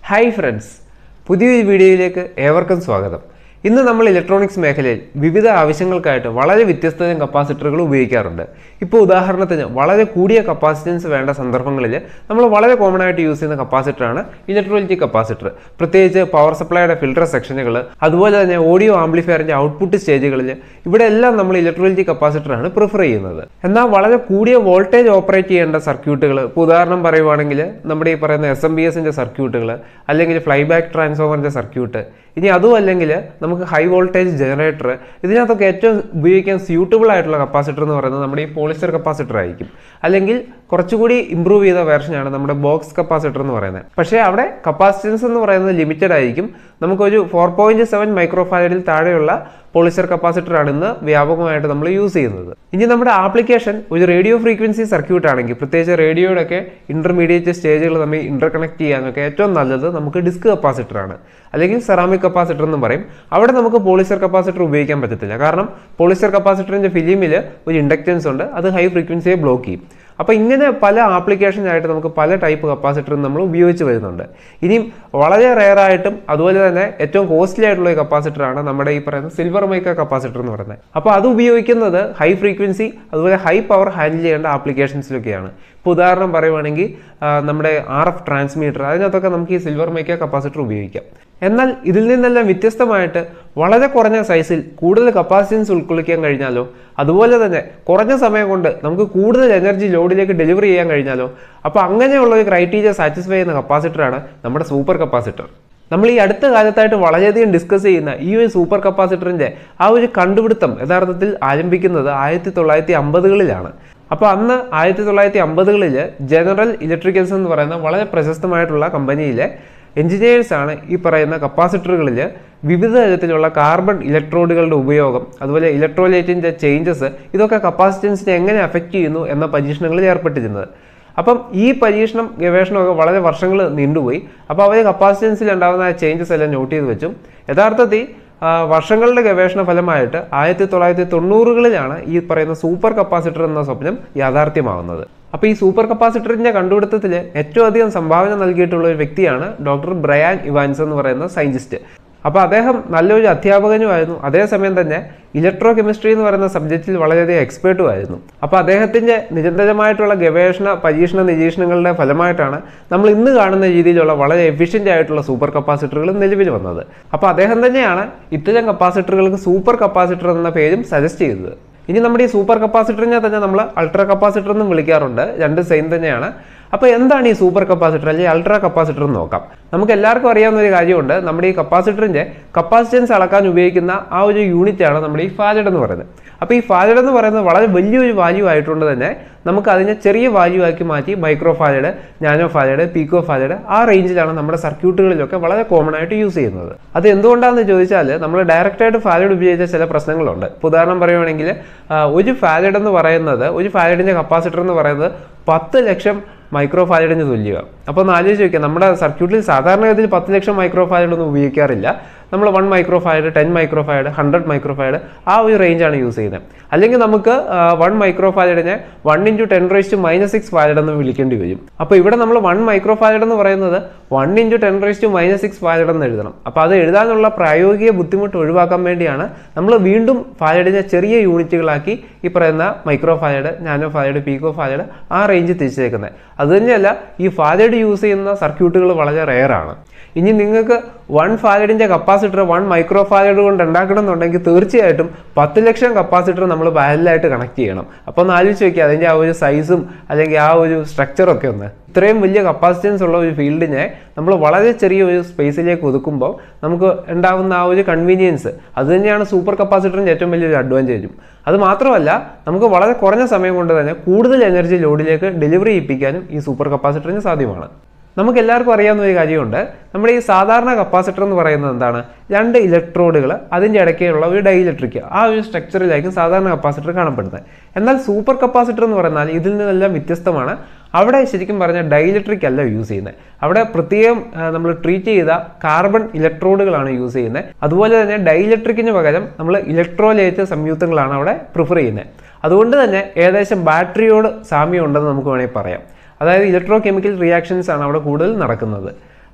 hi friends പുതിയൊരു വീഡിയോയിലേക്ക് ഏവർക്കും സ്വാഗതം ഇന്ന് നമ്മൾ ഇലക്ട്രോണിക്സ് മേഖലയിൽ വിവിധ ആവശ്യങ്ങൾക്കായിട്ട് വളരെ വ്യത്യസ്തതരം കപ്പാസിറ്ററുകൾ ഉപയോഗിക്കാറുണ്ട് ഇപ്പോൾ ഉദാഹരണത്തിന് വളരെ കൂടിയ കപ്പാസിറ്റൻസ് വേണ്ട സന്ദർഭങ്ങളിൽ നമ്മൾ വളരെ കോമൺ ആയിട്ട് യൂസ് ചെയ്യുന്ന കപ്പാസിറ്ററാണ് ഇലക്ട്രോലിറ്റിക് കപ്പാസിറ്റർ പ്രത്യേകിച്ച് പവർ സപ്ലൈയുടെ ഫിൽട്ടർ സെക്ഷനുകൾ അതുപോലെ തന്നെ ഓഡിയോ ആംപ്ലിഫയറിന്റെ ഔട്ട്പുട്ട് സ്റ്റേജുകളിൽ ഇവിടെ എല്ലാം നമ്മൾ ഇലക്ട്രോലിറ്റിക് കപ്പാസിറ്ററാണ് പ്രിഫർ ചെയ്യുന്നത് എന്നാൽ വളരെ കൂടിയ വോൾട്ടേജ് ഓപ്പറേറ്റ് ചെയ്യേണ്ട സർക്യൂട്ടുകൾ ഇപ്പോൾ ഉദാഹരണം പറയുവാണെങ്കിൽ നമ്മുടെ ഈ പറയുന്ന എസ് എം ബി എസിന്റെ സർക്യൂട്ടുകൾ അല്ലെങ്കിൽ ഫ്ലൈബാക്ക് ട്രാൻസ്ഫോമറിന്റെ സർക്യൂട്ട് ഇനി അതും അല്ലെങ്കിൽ നമുക്ക് ഹൈ വോൾട്ടേജ് ജനറേറ്റർ ഇതിനകത്തൊക്കെ ഏറ്റവും ഉപയോഗിക്കാൻ സ്യൂട്ടബിൾ ആയിട്ടുള്ള കപ്പാസിറ്റർ എന്ന് പറയുന്നത് നമ്മുടെ ഈ പോളിസ്റ്റർ കപ്പാസിറ്റർ ആയിരിക്കും അല്ലെങ്കിൽ കുറച്ചുകൂടി ഇമ്പ്രൂവ് ചെയ്ത വേർഷനാണ് നമ്മുടെ ബോക്സ് കപ്പാസിറ്റർ എന്ന് പറയുന്നത് പക്ഷേ അവിടെ കപ്പാസിറ്റൻസ് എന്ന് പറയുന്നത് ലിമിറ്റഡ് ആയിരിക്കും നമുക്കൊരു ഫോർ പോയിന്റ് സെവൻ മൈക്രോഫാരഡിൽ താഴെയുള്ള പോളിസ്റ്റർ കപ്പാസിറ്റർ ആണ് ഇന്ന് വ്യാപകമായിട്ട് നമ്മൾ യൂസ് ചെയ്യുന്നത് ഇനി നമ്മുടെ ആപ്ലിക്കേഷൻ ഒരു റേഡിയോ ഫ്രീക്വൻസി സർക്യൂട്ട് ആണെങ്കിൽ പ്രത്യേകിച്ച് റേഡിയോയുടെ ഒക്കെ ഇന്റർമീഡിയറ്റ് സ്റ്റേജുകൾ തമ്മിൽ ഇന്റർകണക്ട് ചെയ്യാനൊക്കെ ഏറ്റവും നല്ലത് നമുക്ക് ഡിസ്ക് കപ്പാസിറ്റർ ആണ് അല്ലെങ്കിൽ സെറാമിക് കപ്പാസിറ്റർ എന്നും പറയും അവിടെ നമുക്ക് പോളിസ്റ്റർ കപ്പാസിറ്റർ ഉപയോഗിക്കാൻ പറ്റത്തില്ല കാരണം പോളിസ്റ്റർ കപ്പാസിറ്ററിന്റെ ഫിലിമിൽ ഒരു ഇൻഡക്റ്റൻസ് ഉണ്ട് അത് ഹൈ ഫ്രീക്വൻസിയെ ബ്ലോക്ക് ചെയ്യും അപ്പോൾ ഇങ്ങനെ പല ആപ്ലിക്കേഷനായിട്ട് നമുക്ക് പല ടൈപ്പ് കപ്പാസിറ്റർ നമ്മൾ ഉപയോഗിച്ച് വരുന്നുണ്ട് ഇനിയും വളരെ റെയർ ആയിട്ടും അതുപോലെ തന്നെ ഏറ്റവും കോസ്റ്റ്ലി ആയിട്ടുള്ള ഒരു കപ്പാസിറ്ററാണ് നമ്മുടെ ഈ പറയുന്ന സിൽവർ മൈക്ക കപ്പാസിറ്റർ എന്ന് പറയുന്നത് അപ്പോൾ അത് ഉപയോഗിക്കുന്നത് ഹൈ ഫ്രീക്വൻസി അതുപോലെ ഹൈ പവർ ഹാൻഡിൽ ചെയ്യേണ്ട ആപ്ലിക്കേഷൻസിലൊക്കെയാണ് ഇപ്പോൾ ഉദാഹരണം പറയുവാണെങ്കിൽ ആ, നമ്മുടെ ആർ എഫ് ട്രാൻസ്മീറ്റർ അതിനകത്തൊക്കെ നമുക്ക് ഈ സിൽവർ മൈക്ക കപ്പാസിറ്റർ ഉപയോഗിക്കാം എന്നാൽ ഇതിൽ നിന്നെല്ലാം വ്യത്യസ്തമായിട്ട് വളരെ കുറഞ്ഞ സൈസിൽ കൂടുതൽ കപ്പാസിറ്റൻസ് ഉൾക്കൊള്ളിക്കാൻ കഴിഞ്ഞാലോ അതുപോലെ തന്നെ കുറഞ്ഞ സമയം കൊണ്ട് നമുക്ക് കൂടുതൽ എനർജി ലോഡിലേക്ക് ഡെലിവറി ചെയ്യാൻ കഴിഞ്ഞാലോ അപ്പോൾ അങ്ങനെയുള്ള ഒരു ക്രൈറ്റീരിയ സാറ്റിസ്ഫൈ ചെയ്യുന്ന കപ്പാസിറ്ററാണ് നമ്മുടെ സൂപ്പർ കപ്പാസിറ്റർ നമ്മൾ ഈ അടുത്ത കാലത്തായിട്ട് വളരെയധികം ഡിസ്കസ് ചെയ്യുന്ന ഈ ഒരു സൂപ്പർ കപ്പാസിറ്ററിന്റെ ആ ഒരു കണ്ടുപിടുത്തം യഥാർത്ഥത്തിൽ ആരംഭിക്കുന്നത് ആയിരത്തി തൊള്ളായിരത്തി അമ്പതുകളിലാണ് അപ്പോൾ അന്ന് ആയിരത്തി തൊള്ളായിരത്തി അമ്പതുകളിൽ ജനറൽ ഇലക്ട്രിക്കൽസ് എന്ന് പറയുന്ന വളരെ പ്രശസ്തമായിട്ടുള്ള കമ്പനിയിലെ എഞ്ചിനീയേഴ്സ് ആണ് ഈ പറയുന്ന കപ്പാസിറ്ററുകളിൽ വിവിധ തരത്തിലുള്ള കാർബൺ ഇലക്ട്രോഡുകളുടെ ഉപയോഗം അതുപോലെ ഇലക്ട്രോലൈറ്റിൻ്റെ ചേഞ്ചസ് ഇതൊക്കെ കപ്പാസിറ്റൻസിനെ എങ്ങനെ അഫക്റ്റ് ചെയ്യുന്നു എന്ന പരീക്ഷണങ്ങളിൽ ഏർപ്പെട്ടിരുന്നത് അപ്പം ഈ പരീക്ഷണം ഗവേഷണമൊക്കെ വളരെ വർഷങ്ങൾ നീണ്ടുപോയി അപ്പോൾ അവർ കപ്പാസിറ്റൻസിൽ ഉണ്ടാകുന്ന ചേഞ്ചസ് എല്ലാം നോട്ട് ചെയ്ത് വെച്ചു യഥാർത്ഥത്തിൽ ആ, വർഷങ്ങളുടെ ഗവേഷണ ഫലമായിട്ട് ആയിരത്തി തൊള്ളായിരത്തി തൊണ്ണൂറുകളിലാണ് ഈ പറയുന്ന സൂപ്പർ കപ്പാസിറ്റർ എന്ന സ്വപ്നം യാഥാർത്ഥ്യമാവുന്നത് അപ്പോൾ ഈ സൂപ്പർ കപ്പാസിറ്ററിന്റെ കണ്ടുപിടുത്തത്തിൽ ഏറ്റവും അധികം സംഭാവന നൽകിയിട്ടുള്ള ഒരു വ്യക്തിയാണ് ഡോക്ടർ ബ്രയാൻ ഇവാൻസ് എന്ന് പറയുന്ന സയന്റിസ്റ്റ് അപ്പോൾ അദ്ദേഹം നല്ലൊരു അധ്യാപകനുമായിരുന്നു അതേസമയം തന്നെ ഇലക്ട്രോ കെമിസ്ട്രി എന്ന് പറയുന്ന സബ്ജക്റ്റിൽ വളരെയധികം എക്സ്പേർട്ടും ആയിരുന്നു അപ്പോൾ അദ്ദേഹത്തിന്റെ നിരന്തരമായിട്ടുള്ള ഗവേഷണ പരീക്ഷണ നിരീക്ഷണങ്ങളുടെ ഫലമായിട്ടാണ് നമ്മൾ ഇന്ന് കാണുന്ന രീതിയിലുള്ള വളരെ എഫിഷ്യൻ്റ് ആയിട്ടുള്ള സൂപ്പർ കപ്പാസിറ്ററുകൾ നിലവിൽ വന്നത് അപ്പോൾ അദ്ദേഹം തന്നെയാണ് ഇത്തരം കപ്പാസിറ്ററുകൾക്ക് സൂപ്പർ കപ്പാസിറ്റർ എന്ന പേരും സജസ്റ്റ് ചെയ്തത് ഇനി നമ്മുടെ ഈ സൂപ്പർ കപ്പാസിറ്ററിനെ തന്നെ നമ്മൾ അൾട്രാ കപ്പാസിറ്റർ എന്നും വിളിക്കാറുണ്ട് രണ്ട് സെയിം തന്നെയാണ് അപ്പോൾ എന്താണ് ഈ സൂപ്പർ കപ്പാസിറ്റർ അല്ലെങ്കിൽ അൾട്രാ കപ്പാസിറ്റർ എന്ന് നോക്കാം നമുക്ക് എല്ലാവർക്കും അറിയാവുന്ന ഒരു കാര്യമുണ്ട് നമ്മുടെ ഈ കപ്പാസിറ്ററിന്റെ കപ്പാസിറ്റൻസ് അളക്കാൻ ഉപയോഗിക്കുന്ന ആ ഒരു യൂണിറ്റ് ആണ് നമ്മുടെ ഈ ഫാരഡ് എന്ന് പറയുന്നത് അപ്പോൾ ഈ ഫാരഡ് എന്ന് പറയുന്നത് വളരെ വലിയൊരു വാല്യൂ ആയതുകൊണ്ട് തന്നെ നമുക്ക് അതിനെ ചെറിയ വാല്യൂ ആക്കി മാറ്റി micro farad nano farad pico farad ആ റേഞ്ചിലാണ് നമ്മുടെ സർക്യൂട്ടുകളിലൊക്കെ വളരെ കോമൺ ആയിട്ട് യൂസ് ചെയ്യുന്നത് അത് എന്തുകൊണ്ടാണെന്ന് ചോദിച്ചാൽ നമ്മൾ ഡയറക്റ്റ് ആയിട്ട് ഫാരഡ് ഉപയോഗിച്ച ചില പ്രശ്നങ്ങളുണ്ട് ഇപ്പോൾ ഉദാഹരണം പറയുവാണെങ്കിൽ ആ, ഒരു ഫാരഡ് എന്ന് പറയുന്നത് ഒരു ഫാരഡിന്റെ കപ്പാസിറ്റർ എന്ന് പറയുന്നത് പത്ത് ലക്ഷം മൈക്രോ ഫാരഡിന് തുല്യമാണ് അപ്പോൾ ഒന്ന് ആലോചിച്ച് നോക്കുക നമ്മുടെ സർക്യൂട്ടിൽ സാധാരണഗതിയിൽ പത്ത് ലക്ഷം മൈക്രോ ഫാരഡ് ഒന്നും ഉപയോഗിക്കാറില്ല നമ്മൾ one micro farad ten micro farad hundred micro farad ആ ഒരു റേഞ്ചാണ് യൂസ് ചെയ്യുന്നത് അല്ലെങ്കിൽ നമുക്ക് വൺ മൈക്രോ ഫാരഡിനെ one into ten raise to minus six farad എന്ന് വിളിക്കേണ്ടി വരും അപ്പോൾ ഇവിടെ നമ്മൾ വൺ മൈക്രോ ഫാരഡ് എന്ന് പറയുന്നത് one into ten raise to minus six farad എന്ന് എഴുതണം അപ്പോൾ അത് എഴുതാനുള്ള പ്രായോഗിക ബുദ്ധിമുട്ട് ഒഴിവാക്കാൻ വേണ്ടിയാണ് നമ്മൾ വീണ്ടും ഫാരഡിനെ ചെറിയ യൂണിറ്റുകളാക്കി ഈ പറയുന്ന micro farad nano farad pico farad ആ റേഞ്ച് തിരിച്ചേക്കുന്നത് അത് തന്നെയല്ല ഈ ഫാരഡ് യൂസ് ചെയ്യുന്ന സർക്യൂട്ടുകൾ വളരെ റെയർ ആണ് ഇനി നിങ്ങൾക്ക് വൺ ഫാരഡിന്റെ കപ്പാസിറ്റർ വൺ മൈക്രോ ഫാരഡ് കൊണ്ട് ഉണ്ടാക്കണം എന്നുണ്ടെങ്കിൽ തീർച്ചയായിട്ടും പത്ത് ലക്ഷം കപ്പാസിറ്റർ നമ്മൾ പാരലായിട്ട് കണക്ട് ചെയ്യണം അപ്പോൾ ഒന്ന് ആലോചിച്ച് നോക്കിയാൽ അതിൻ്റെ ആ ഒരു സൈസും അല്ലെങ്കിൽ ആ ഒരു സ്ട്രക്ചറൊക്കെ ഒന്ന് ഇത്രയും വലിയ കപ്പാസിറ്റൻസ് ഉള്ള ഒരു ഫീൽഡിനെ നമ്മൾ വളരെ ചെറിയ ഒരു സ്പേസിലേക്ക് ഒതുക്കുമ്പോൾ നമുക്ക് ഉണ്ടാകുന്ന ആ ഒരു കൺവീനിയൻസ് അത് തന്നെയാണ് സൂപ്പർ കപ്പാസിറ്ററിൻ്റെ ഏറ്റവും വലിയൊരു അഡ്വാൻറ്റേജും അത് മാത്രമല്ല നമുക്ക് വളരെ കുറഞ്ഞ സമയം കൊണ്ട് തന്നെ കൂടുതൽ എനർജി ലോഡിലേക്ക് ഡെലിവറി ചെയ്യിപ്പിക്കാനും ഈ സൂപ്പർ കപ്പാസിറ്ററിന് സാധ്യമാണ് നമുക്ക് എല്ലാവർക്കും അറിയാവുന്ന ഒരു കാര്യമുണ്ട് നമ്മുടെ ഈ സാധാരണ കപ്പാസിറ്റർ എന്ന് പറയുന്നത് എന്താണ് രണ്ട് ഇലക്ട്രോഡുകൾ അതിൻ്റെ ഇടയ്ക്കുള്ള ഒരു ഡൈഇലക്ട്രിക് ആ ഒരു സ്ട്രക്ചറിലായിരിക്കും സാധാരണ കപ്പാസിറ്റർ കാണപ്പെടുന്നത് എന്നാൽ സൂപ്പർ കപ്പാസിറ്റർ എന്ന് പറഞ്ഞാൽ ഇതിൽ നിന്നെല്ലാം വ്യത്യസ്തമാണ് അവിടെ ശരിക്കും പറഞ്ഞാൽ ഡൈഇലക്ട്രിക് അല്ല യൂസ് ചെയ്യുന്നത് അവിടെ പ്രത്യേകം നമ്മൾ ട്രീറ്റ് ചെയ്ത കാർബൺ ഇലക്ട്രോഡുകളാണ് യൂസ് ചെയ്യുന്നത് അതുപോലെ തന്നെ ഡൈഇലക്ട്രിക്കിന് പകരം നമ്മൾ ഇലക്ട്രോലൈറ്റ് സംയുക്തങ്ങളാണ് അവിടെ പ്രിഫർ ചെയ്യുന്നത് അതുകൊണ്ട് തന്നെ ഏകദേശം ബാറ്ററിയോട് സാമ്യം ഉണ്ടെന്ന് നമുക്ക് വേണമെങ്കിൽ പറയാം അതായത് ഇലക്ട്രോ കെമിക്കൽ റിയാക്ഷൻസ് ആണ് അവിടെ കൂടുതൽ നടക്കുന്നത്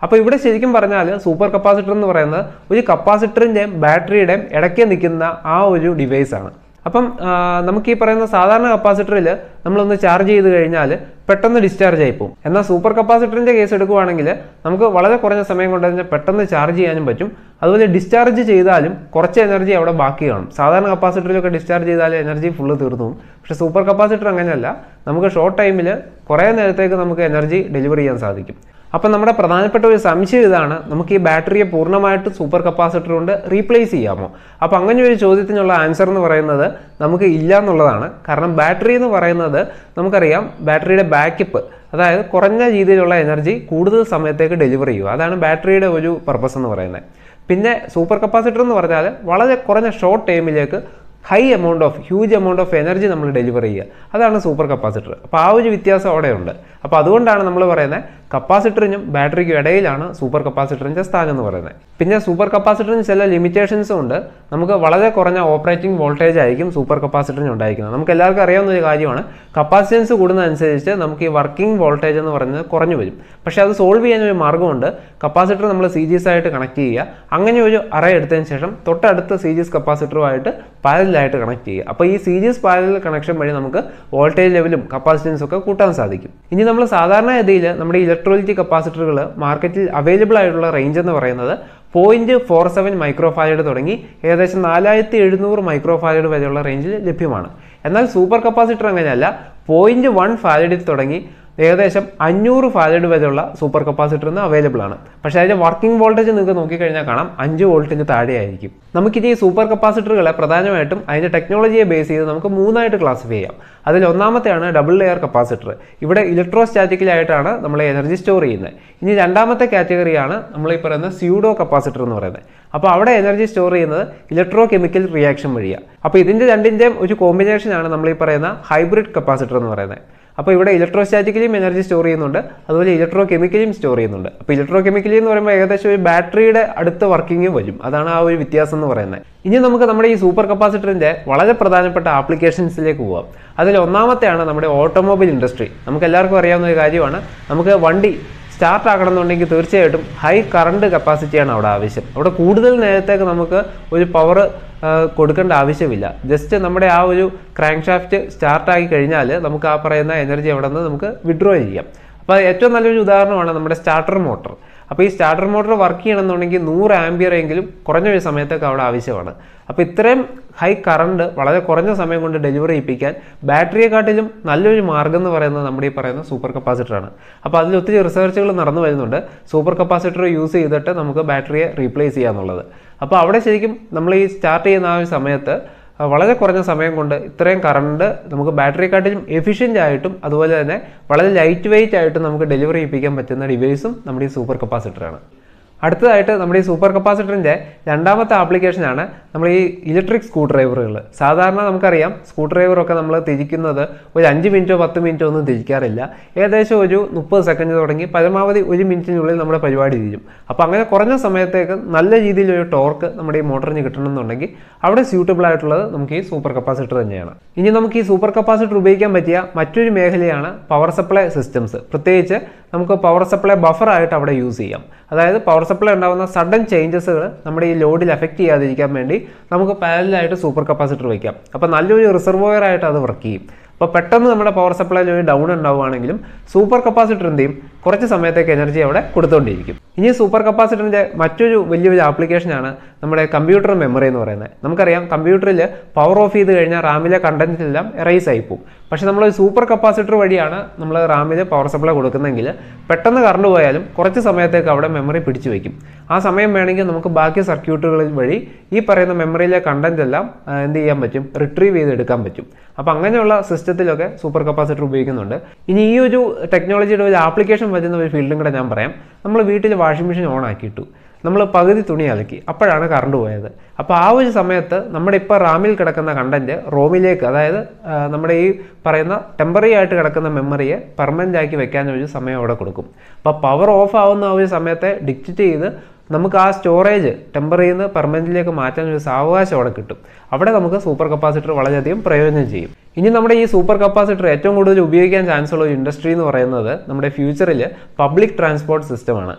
അപ്പോൾ ഇവിടെ ശരിക്കും പറഞ്ഞാൽ സൂപ്പർ കപ്പാസിറ്റർ എന്ന് പറയുന്നത് ഒരു കപ്പാസിറ്ററിൻ്റെയും ബാറ്ററിയുടെയും ഇടയ്ക്ക് നിൽക്കുന്ന ആ ഒരു ഡിവൈസ് ആണ് അപ്പം ആ, നമുക്ക് ഈ പറയുന്ന സാധാരണ കപ്പാസിറ്ററിൽ നമ്മളൊന്ന് ചാർജ് ചെയ്ത് കഴിഞ്ഞാൽ പെട്ടെന്ന് ഡിസ്ചാർജ് ആയി പോകും എന്നാൽ സൂപ്പർ കപ്പാസിറ്ററിൻ്റെ കേസ് എടുക്കുവാണെങ്കിൽ നമുക്ക് വളരെ കുറഞ്ഞ സമയം കൊണ്ട് തന്നെ പെട്ടെന്ന് ചാർജ് ചെയ്യാനും പറ്റും അതുപോലെ ഡിസ്ചാർജ് ചെയ്താലും കുറച്ച് എനർജി അവിടെ ബാക്കി കാണും സാധാരണ കപ്പാസിറ്ററിലൊക്കെ ഡിസ്ചാർജ് ചെയ്താൽ എനർജി ഫുള്ള് തീർന്നു പോകും പക്ഷേ സൂപ്പർ കപ്പാസിറ്റർ അങ്ങനെയല്ല നമുക്ക് ഷോർട്ട് ടൈമിൽ കുറേ നേരത്തേക്ക് നമുക്ക് എനർജി ഡെലിവറി ചെയ്യാൻ സാധിക്കും അപ്പം നമ്മുടെ പ്രധാനപ്പെട്ട ഒരു സംശയം ഇതാണ് നമുക്ക് ഈ ബാറ്ററിയെ പൂർണ്ണമായിട്ട് സൂപ്പർ കപ്പാസിറ്റർ കൊണ്ട് റീപ്ലേസ് ചെയ്യാമോ അപ്പോൾ അങ്ങനെ ഒരു ചോദ്യത്തിനുള്ള ആൻസർ എന്ന് പറയുന്നത് നമുക്ക് ഇല്ല എന്നുള്ളതാണ് കാരണം ബാറ്ററി എന്ന് പറയുന്നത് നമുക്കറിയാം ബാറ്ററിയുടെ ബാക്കപ്പ് അതായത് കുറഞ്ഞ രീതിയിലുള്ള എനർജി കൂടുതൽ സമയത്തേക്ക് ഡെലിവറി ചെയ്യുക അതാണ് ബാറ്ററിയുടെ ഒരു പർപ്പസ് എന്ന് പറയുന്നത് പിന്നെ സൂപ്പർ കപ്പാസിറ്റർ എന്ന് പറഞ്ഞാൽ വളരെ കുറഞ്ഞ ഷോർട്ട് ടൈമിലേക്ക് high amount of huge amount of energy നമ്മൾ ഡെലിവർ ചെയ്യുക അതാണ് സൂപ്പർ കപ്പാസിറ്റർ അപ്പോൾ ആ ഒരു വ്യത്യാസം അവിടെ ഉണ്ട് അപ്പോൾ അതുകൊണ്ടാണ് നമ്മൾ പറയുന്നത് കപ്പാസിറ്ററിനും ബാറ്ററിക്കും ഇടയിലാണ് സൂപ്പർ കപ്പാസിറ്ററിൻ്റെ സ്ഥാനം എന്ന് പറയുന്നത് പിന്നെ സൂപ്പർ കപ്പാസിറ്ററിന് ചില ലിമിറ്റേഷൻസും ഉണ്ട് നമുക്ക് വളരെ കുറഞ്ഞ ഓപ്പറേറ്റിംഗ് വോൾട്ടേജ് ആയിരിക്കും സൂപ്പർ കപ്പാസിറ്ററിന് ഉണ്ടായിരിക്കുന്നത് നമുക്ക് എല്ലാവർക്കും അറിയാവുന്ന ഒരു കാര്യമാണ് കപ്പാസിറ്റൻസ് കൂടുന്നതനുസരിച്ച് നമുക്ക് ഈ വർക്കിംഗ് വോൾട്ടേജ് എന്ന് പറയുന്നത് കുറഞ്ഞു വരും പക്ഷേ അത് സോൾവ് ചെയ്യാൻ ഒരു മാർഗ്ഗമുണ്ട് കപ്പാസിറ്റർ നമ്മൾ സി ജി എസ് ആയിട്ട് കണക്ട് ചെയ്യുക അങ്ങനെ ഒരു അറ എടുത്തതിന് ശേഷം തൊട്ടടുത്ത സി ജി എസ് കപ്പാസിറ്ററുമായിട്ട് പാരലായിട്ട് കണക്ട് ചെയ്യുക അപ്പോൾ ഈ C G S parallel connection വഴി നമുക്ക് വോൾട്ടേജ് ലെവലും കപ്പാസിറ്റൻസും ഒക്കെ കൂട്ടാൻ സാധിക്കും ഇനി നമ്മൾ സാധാരണഗതിയിൽ നമ്മുടെ ഇലക്ട്രോളിറ്റി കപ്പാസിറ്ററുകൾ മാർക്കറ്റിൽ അവൈലബിൾ ആയിട്ടുള്ള റേഞ്ച് എന്ന് പറയുന്നത് പോയിന്റ് ഫോർ സെവൻ മൈക്രോഫാരഡ് തുടങ്ങി ഏകദേശം നാലായിരത്തി എഴുന്നൂറ് മൈക്രോഫാരഡ് വരെയുള്ള റേഞ്ചിൽ ലഭ്യമാണ് എന്നാൽ സൂപ്പർ കപ്പാസിറ്റർ അങ്ങനെയല്ല പോയിന്റ് വൺ ഫാരഡിൽ തുടങ്ങി ഏകദേശം അഞ്ഞൂറ് ഫാരഡ് വരെയുള്ള സൂപ്പർ കപ്പാസിറ്റർ ഇന്ന് അവൈലബിൾ ആണ് പക്ഷേ അതിന്റെ വർക്കിംഗ് വോൾട്ടേജ് നിങ്ങൾക്ക് നോക്കിക്കഴിഞ്ഞാൽ കാണാം അഞ്ച് വോൾട്ടിന് താഴെയായിരിക്കും നമുക്കിനി ഈ സൂപ്പർ കപ്പാസിറ്ററുകളെ പ്രധാനമായിട്ടും അതിന്റെ ടെക്നോളജിയെ ബേസ് ചെയ്ത് നമുക്ക് മൂന്നായിട്ട് ക്ലാസിഫൈ ചെയ്യാം അതിൽ ഒന്നാമത്തെയാണ് ഡബിൾ ലെയർ കപ്പാസിറ്റർ ഇവിടെ ഇലക്ട്രോസ്റ്റാറ്റിക്കലായിട്ടാണ് നമ്മൾ എനർജി സ്റ്റോർ ചെയ്യുന്നത് ഇനി രണ്ടാമത്തെ കാറ്റഗറിയാണ് നമ്മൾ ഈ പറയുന്ന സ്യൂഡോ കപ്പാസിറ്റർ എന്ന് പറയുന്നത് അപ്പോൾ അവിടെ എനർജി സ്റ്റോർ ചെയ്യുന്നത് ഇലക്ട്രോ കെമിക്കൽ റിയാക്ഷൻ വഴിയാണ് അപ്പോൾ ഇതിന്റെ രണ്ടിന്റെയും ഒരു കോമ്പിനേഷനാണ് നമ്മൾ ഈ പറയുന്ന ഹൈബ്രിഡ് കപ്പാസിറ്റർ എന്ന് പറയുന്നത് അപ്പോൾ ഇവിടെ ഇലക്ട്രോസ്റ്റാറ്റിക്കലിയും എനർജി സ്റ്റോർ ചെയ്യുന്നുണ്ട് അതുപോലെ ഇലക്ട്രോ കെമിക്കലിയും സ്റ്റോർ ചെയ്യുന്നുണ്ട് അപ്പോൾ ഇലക്ട്രോ കെമിക്കലി എന്ന് പറയുമ്പോൾ ഏകദേശം ഒരു ബാറ്ററിയുടെ അടുത്ത വർക്കിംഗ് വരും അതാണ് ആ ഒരു വ്യത്യാസം എന്ന് പറയുന്നത് ഇനി നമുക്ക് നമ്മുടെ ഈ സൂപ്പർ കപ്പാസിറ്ററിന്റെ വളരെ പ്രധാനപ്പെട്ട ആപ്ലിക്കേഷൻസിലേക്ക് പോവാം അതിൽ ഒന്നാമത്തെയാണ് നമ്മുടെ ഓട്ടോമൊബൈൽ ഇൻഡസ്ട്രി നമുക്ക് എല്ലാവർക്കും അറിയാവുന്ന ഒരു കാര്യമാണ് നമുക്ക് വണ്ടി സ്റ്റാർട്ട് ആക്കണമെന്നുണ്ടെങ്കിൽ തീർച്ചയായിട്ടും ഹൈ കറണ്ട് കപ്പാസിറ്റിയാണ് അവിടെ ആവശ്യം അവിടെ കൂടുതൽ നേരത്തേക്ക് നമുക്ക് ഒരു പവർ കൊടുക്കേണ്ട ആവശ്യമില്ല ജസ്റ്റ് നമ്മുടെ ആ ഒരു ക്രാങ്ക് ഷാഫ്റ്റ് സ്റ്റാർട്ടാക്കി കഴിഞ്ഞാൽ നമുക്ക് ആ പറയുന്ന എനർജി അവിടെ നിന്ന് നമുക്ക് വിഡ്രോ ചെയ്യാം അപ്പോൾ ഏറ്റവും നല്ലൊരു ഉദാഹരണമാണ് നമ്മുടെ സ്റ്റാർട്ടർ മോട്ടർ അപ്പോൾ ഈ സ്റ്റാർട്ടർ മോട്ടർ വർക്ക് ചെയ്യണമെന്നുണ്ടെങ്കിൽ നൂറ് ആംബിയർ എങ്കിലും കുറഞ്ഞ ഒരു സമയത്തൊക്കെ അവിടെ ആവശ്യമാണ് അപ്പോൾ ഇത്രയും ഹൈ കറണ്ട് വളരെ കുറഞ്ഞ സമയം കൊണ്ട് ഡെലിവറി ചെയ്യിപ്പിക്കാൻ ബാറ്ററിയെക്കാട്ടിലും നല്ലൊരു മാർഗ്ഗം എന്ന് പറയുന്നത് നമ്മുടെ ഈ പറയുന്ന സൂപ്പർ കപ്പാസിറ്ററാണ് അപ്പോൾ അതിൽ ഒത്തിരി റിസർച്ചുകൾ നടന്നു വരുന്നുണ്ട് സൂപ്പർ കപ്പാസിറ്റർ യൂസ് ചെയ്തിട്ട് നമുക്ക് ബാറ്ററിയെ റീപ്ലേസ് ചെയ്യാന്നുള്ളത് അപ്പോൾ അവിടെ ശരിക്കും നമ്മൾ ഈ സ്റ്റാർട്ട് ചെയ്യുന്ന ആ ഒരു സമയത്ത് ആ, വളരെ കുറഞ്ഞ സമയം കൊണ്ട് ഇത്രയും കറണ്ട് നമുക്ക് ബാറ്ററിയെക്കാട്ടിലും എഫിഷ്യൻ്റ് ആയിട്ടും അതുപോലെ തന്നെ വളരെ ലൈറ്റ് വെയിറ്റ് ആയിട്ടും നമുക്ക് ഡെലിവറി ചെയ്യിപ്പിക്കാൻ പറ്റുന്ന ഡിവൈസും നമ്മുടെ ഈ സൂപ്പർ കപ്പാസിറ്ററാണ് അടുത്തതായിട്ട് നമ്മുടെ ഈ സൂപ്പർ കപ്പാസിറ്ററിൻ്റെ രണ്ടാമത്തെ ആപ്ലിക്കേഷനാണ് നമ്മൾ ഈ ഇലക്ട്രിക് സ്ക്രൂ ഡ്രൈവറുകൾ സാധാരണ നമുക്കറിയാം സ്ക്രൂ ഡ്രൈവറൊക്കെ നമ്മൾ തിരിക്കുന്നത് ഒരു അഞ്ച് മിനിറ്റോ പത്ത് മിനിറ്റോ ഒന്നും തിരിക്കാറില്ല ഏകദേശം ഒരു മുപ്പത് സെക്കൻഡ് തുടങ്ങി പരമാവധി ഒരു മിനിറ്റിനുള്ളിൽ നമ്മുടെ പരിപാടി തീരും അപ്പോൾ അങ്ങനെ കുറഞ്ഞ സമയത്തേക്ക് നല്ല രീതിയിലൊരു ടോർക്ക് നമ്മുടെ ഈ മോട്ടറിന് കിട്ടണമെന്നുണ്ടെങ്കിൽ അവിടെ സ്യൂട്ടബിൾ ആയിട്ടുള്ളത് നമുക്ക് ഈ സൂപ്പർ കപ്പാസിറ്റർ തന്നെയാണ് ഇനി നമുക്ക് ഈ സൂപ്പർ കപ്പാസിറ്റർ ഉപയോഗിക്കാൻ പറ്റിയ മറ്റൊരു മേഖലയാണ് പവർ സപ്ലൈ സിസ്റ്റംസ് പ്രത്യേകിച്ച് നമുക്ക് പവർ സപ്ലൈ ബഫറായിട്ട് അവിടെ യൂസ് ചെയ്യാം അതായത് പവർ സപ്ലൈ ഉണ്ടാകുന്ന സഡൻ ചേഞ്ചസുകൾ നമ്മുടെ ഈ ലോഡിൽ എഫക്റ്റ് ചെയ്യാതിരിക്കാൻ വേണ്ടി നമുക്ക് പാരലായിട്ട് സൂപ്പർ കപ്പാസിറ്റർ വയ്ക്കാം അപ്പോൾ നല്ലൊരു റിസർവോയർ ആയിട്ട് അത് വർക്ക് ചെയ്യും അപ്പോൾ പെട്ടെന്ന് നമ്മുടെ പവർ സപ്ലൈയിൽ ഒരു ഡൗൺ ഉണ്ടാവുകയാണെങ്കിലും സൂപ്പർ കപ്പാസിറ്റർ എന്ത് ചെയ്യും കുറച്ച് സമയത്തേക്ക് എനർജി അവിടെ കൊടുത്തുകൊണ്ടിരിക്കും ഇനി സൂപ്പർ കപ്പാസിറ്ററിൻ്റെ മറ്റൊരു വലിയൊരു ആപ്ലിക്കേഷനാണ് നമ്മുടെ കമ്പ്യൂട്ടർ മെമ്മറി എന്ന് പറയുന്നത് നമുക്കറിയാം കമ്പ്യൂട്ടറിൽ പവർ ഓഫ് ചെയ്ത് കഴിഞ്ഞാൽ റാമിലെ കണ്ടന്റ് എല്ലാം എറൈസ് ആയി പോകും പക്ഷേ നമ്മൾ സൂപ്പർ കപ്പാസിറ്റർ വഴിയാണ് നമ്മൾ റാമിൽ പവർ സപ്ലൈ കൊടുക്കുന്നതെങ്കിൽ പെട്ടെന്ന് കറണ്ട് പോയാലും കുറച്ച് സമയത്തേക്ക് അവിടെ മെമ്മറി പിടിച്ചു വയ്ക്കും ആ സമയം വേണമെങ്കിൽ നമുക്ക് ബാക്കി സർക്യൂട്ടുകളിൽ വഴി ഈ പറയുന്ന മെമ്മറിയിലെ കണ്ടന്റ് എല്ലാം ആ, എന്ത് ചെയ്യാൻ പറ്റും റിട്രീവ് ചെയ്ത് എടുക്കാൻ പറ്റും അപ്പോൾ അങ്ങനെയുള്ള സിസ്റ്റത്തിലൊക്കെ സൂപ്പർ കപ്പാസിറ്റർ ഉപയോഗിക്കുന്നുണ്ട് ഇനി ഈ ഒരു ടെക്നോളജിയുടെ ഒരു ആപ്ലിക്കേഷൻ വരുന്ന ഒരു ഫീൽഡും കൂടെ ഞാൻ പറയാം നമ്മൾ വീട്ടിൽ വാഷിംഗ് മെഷീൻ ഓൺ ആക്കിയിട്ടു നമ്മൾ പകുതി തുണി അലക്കി അപ്പോഴാണ് കറണ്ട് പോയത് അപ്പോൾ ആ ഒരു സമയത്ത് നമ്മുടെ ഇപ്പോൾ റാമിൽ കിടക്കുന്ന കണ്ടന്റ് റോമിലേക്ക് അതായത് ആ, നമ്മുടെ ഈ പറയുന്ന ടെമ്പററി ആയിട്ട് കിടക്കുന്ന മെമ്മറിയെ പെർമനൻ്റ് ആക്കി വെക്കാൻ ഒരു സമയം അവിടെ കൊടുക്കും അപ്പോൾ പവർ ഓഫ് ആവുന്ന ആ ഒരു സമയത്തെ ഡിക്റ്റ് ചെയ്ത് നമുക്ക് ആ സ്റ്റോറേജ് ടെമ്പറിയിൽ നിന്ന് പെർമനൻറ്റിലേക്ക് മാറ്റാൻ ഒരു സാവകാശം അവിടെ കിട്ടും അവിടെ നമുക്ക് സൂപ്പർ കപ്പാസിറ്റർ വളരെയധികം പ്രയോജനം ചെയ്യും ഇനി നമ്മുടെ ഈ സൂപ്പർ കപ്പാസിറ്റർ ഏറ്റവും കൂടുതൽ ഉപയോഗിക്കാൻ ചാൻസ് ഉള്ള ഒരു ഇൻഡസ്ട്രി എന്ന് പറയുന്നത് നമ്മുടെ ഫ്യൂച്ചറിൽ പബ്ലിക് ട്രാൻസ്പോർട്ട് സിസ്റ്റമാണ്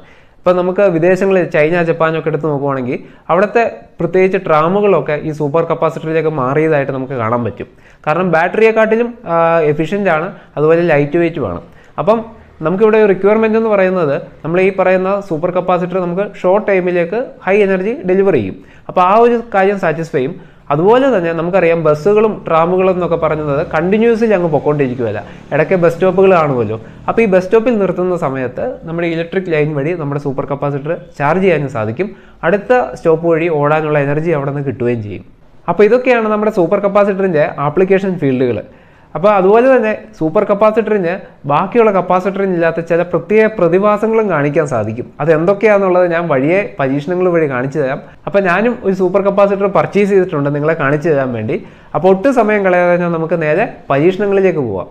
ഇപ്പം നമുക്ക് വിദേശങ്ങളിൽ ചൈന ജപ്പാനൊക്കെ എടുത്ത് നോക്കുവാണെങ്കിൽ അവിടുത്തെ പ്രത്യേകിച്ച് ട്രാമുകളൊക്കെ ഈ സൂപ്പർ കപ്പാസിറ്ററിലേക്ക് മാറിയതായിട്ട് നമുക്ക് കാണാൻ പറ്റും കാരണം ബാറ്ററിയെക്കാട്ടിലും എഫിഷ്യൻ്റ് ആണ് അതുപോലെ ലൈറ്റ് വെയിറ്റുമാണ് അപ്പം നമുക്കിവിടെ റിക്വയർമെൻ്റ് എന്ന് പറയുന്നത് നമ്മൾ ഈ പറയുന്ന സൂപ്പർ കപ്പാസിറ്റർ നമുക്ക് ഷോർട്ട് ടൈമിലേക്ക് ഹൈ എനർജി ഡെലിവർ ചെയ്യും അപ്പോൾ ആ ഒരു കാര്യം സാറ്റിസ്ഫൈ ചെയ്യും അതുപോലെ തന്നെ നമുക്കറിയാം ബസ്സുകളും ട്രാമുകളും എന്നൊക്കെ പറയുന്നത് കണ്ടിന്യൂസ്ലി അങ്ങ് പൊക്കോണ്ടിരിക്കുമല്ല ഇടയ്ക്ക് ബസ് സ്റ്റോപ്പുകൾ കാണുമല്ലോ അപ്പോൾ ഈ ബസ് സ്റ്റോപ്പിൽ നിർത്തുന്ന സമയത്ത് നമ്മുടെ ഇലക്ട്രിക് ലൈൻ വഴി നമ്മുടെ സൂപ്പർ കപ്പാസിറ്റർ ചാർജ് ചെയ്യാനും സാധിക്കും അടുത്ത സ്റ്റോപ്പ് വഴി ഓടാനുള്ള എനർജി അവിടെ നിന്ന് കിട്ടുകയും ചെയ്യും അപ്പോൾ ഇതൊക്കെയാണ് നമ്മുടെ സൂപ്പർ കപ്പാസിറ്ററിൻ്റെ ആപ്ലിക്കേഷൻ ഫീൽഡുകൾ അപ്പോൾ അതുപോലെ തന്നെ സൂപ്പർ കപ്പാസിറ്ററിന് ബാക്കിയുള്ള കപ്പാസിറ്ററിന് ഇല്ലാത്ത ചില പ്രത്യേക പ്രതിഭാസങ്ങളും കാണിക്കാൻ സാധിക്കും അത് എന്തൊക്കെയാണെന്നുള്ളത് ഞാൻ വഴിയെ പരീക്ഷണങ്ങൾ വഴി കാണിച്ചു തരാം അപ്പോൾ ഞാനും ഒരു സൂപ്പർ കപ്പാസിറ്റർ പർച്ചേസ് ചെയ്തിട്ടുണ്ട് നിങ്ങളെ കാണിച്ചു തരാൻ വേണ്ടി അപ്പോൾ ഒട്ടും സമയം കളയാതെ ഞാൻ നമുക്ക് നേരെ പരീക്ഷണങ്ങളിലേക്ക് പോവാം